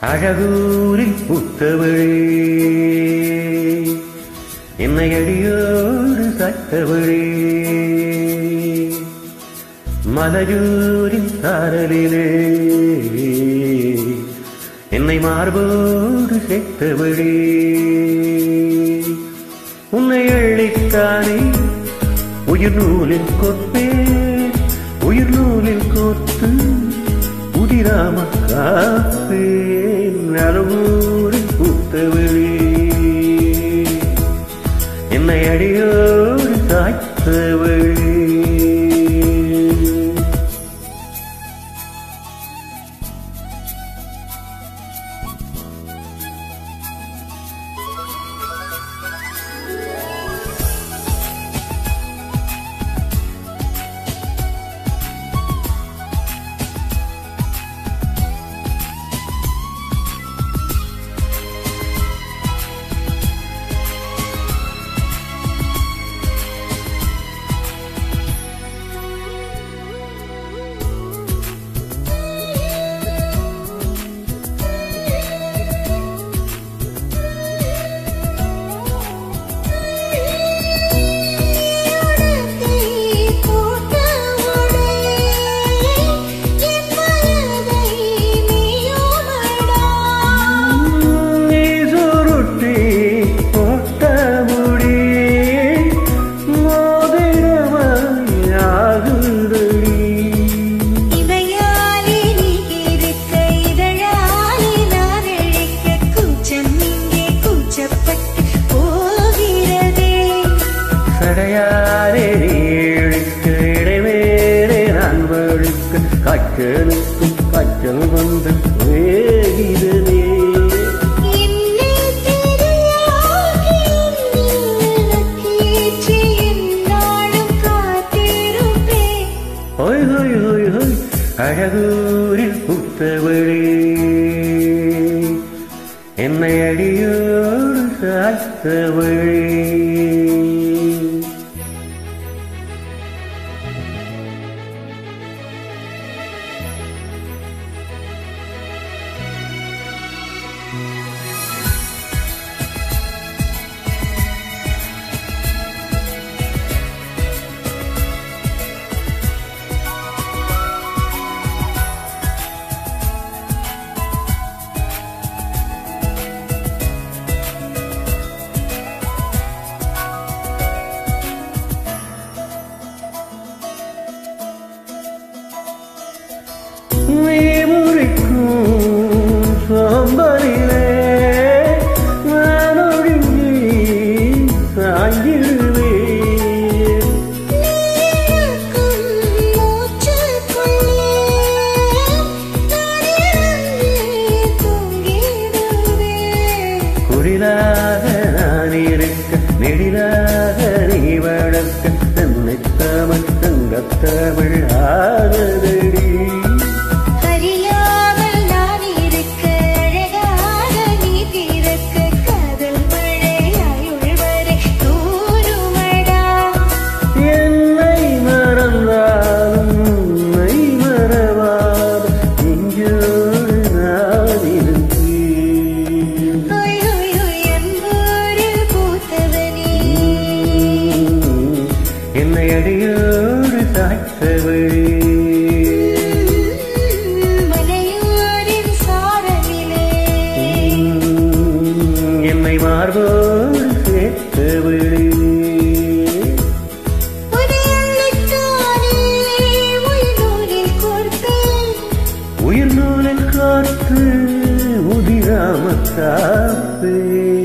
அழகூரில் புத்தவளே என்னை அடியோடு சத்தவளே மலையூரின் சாரலிலே என்னை மார்போடு சேர்த்தவளே உன்னை அள்ளித்தானே உயிர் நூலில் கொப்பே உயிர் நூலில் கோத்து உதிராம காப்பேன் அறவூரில் பூத்தவளே என்னை அடியோடு சாய்த்தவளே நீ சுருட்டி போட்ட முடி மோதிரமாயாகுதடி சடையாரே இழுக்க இடைவேளை நான் வழுக்க காய்ச்சலுக்கும் காய்ச்சல் வந்து வேகிறதே ஹோய் ஹோய் ஹோய் ஹோய் அழகூரில் புத்தவளே என்னை அடியோடு சாய்த்தவளே நீ முறிக்கும் சாம்பலிலே நான் ஒடுங்கி சாய்ந்திடுவேன் குடிலாக நான் இருக்க நெடிலாக நீ வளர்க்க தன்னை தமிழ் தங்கத்தமிழ் ஆனதடி அறியாமல் நான் இருக்க அழகாக நீ திறக்க காதல் மழையாய் உள்வரை தூருமடா என்னை மறந்தாலும் உன்னை மறவாத இங்கோடு நான் இருந்தேன் ஹொய் ஹொய் ஹொய் அன்போரில் பூத்தவனே என்னை அடியோடு சாய்த்தவளே மலையோரின் சாரலிலே என்னை மார்போடு சேர்த்தவளே உடையள்ளித்தானே உயிரோரில் கோர்த்தேன் உயிர் நூலில் காத்து உதிராம காப்பே